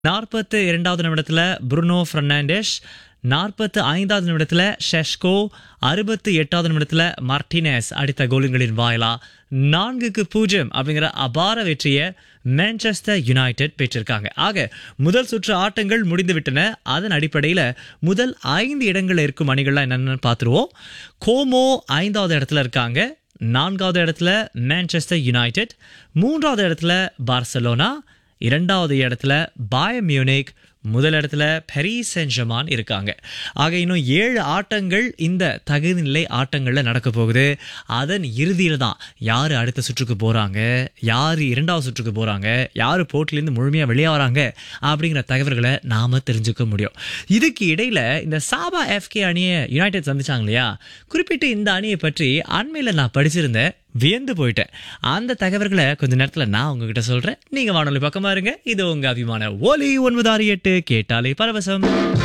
நாற்பத்து இரண்டாவது நிமிடத்தில் புருனோ ஃபெர்னாண்டஸ் நாற்பத்து ஐந்தாவது நிமிடத்தில் ஷெஷ்கோ அறுபத்து எட்டாவது நிமிடத்தில் மார்டினஸ் அடித்த கோலுங்களின் வாயிலா நான்குக்கு பூஜ்ஜியம் அப்படிங்கிற அபார வெற்றியை மான்செஸ்டர் யுனைடெட் பெற்றிருக்காங்க ஆக முதல் சுற்று ஆட்டங்கள் முடிந்து விட்டன அதன் அடிப்படையில் முதல் ஐந்து இடங்களில் இருக்கும் அணிகள்லாம் என்னென்னு பார்த்துருவோம் கோமோ ஐந்தாவது இடத்துல இருக்காங்க நான்காவது இடத்துல மான்செஸ்டர் யுனைடெட் மூன்றாவது இடத்துல பார்சலோனா இரண்டாவது இடத்துல பாய மியூனிக் முதல் இடத்துல பெரிஸ் சென்ட் ஜெர்மான் இருக்காங்க ஆக இன்னும் ஏழு ஆட்டங்கள் இந்த தகுதிநிலை ஆட்டங்களில் நடக்க போகுது அதன் இறுதியில் தான் யார் அடுத்த சுற்றுக்கு போகிறாங்க யார் இரண்டாவது சுற்றுக்கு போகிறாங்க யார் போட்டிலேருந்து முழுமையாக வெளியாகிறாங்க அப்படிங்கிற தகவல்களை நாம் தெரிஞ்சுக்க முடியும் இதுக்கு இடையில் இந்த சாபா எஃப்கே அணியை யுனைடெட் சந்திச்சாங்க இல்லையா குறிப்பிட்டு இந்த அணியை பற்றி அண்மையில் நான் படிச்சிருந்தேன் வியந்து போயிட்டேன் அந்த தகவல்களை கொஞ்ச நேரத்தில் நான் உங்ககிட்ட சொல்கிறேன் நீங்கள் வானொலி பக்கமாக இருங்க இது உங்கள் அபிமான ஒலி ஒன்பது ஆறு எட்டு கேட்டாலே பரவசம்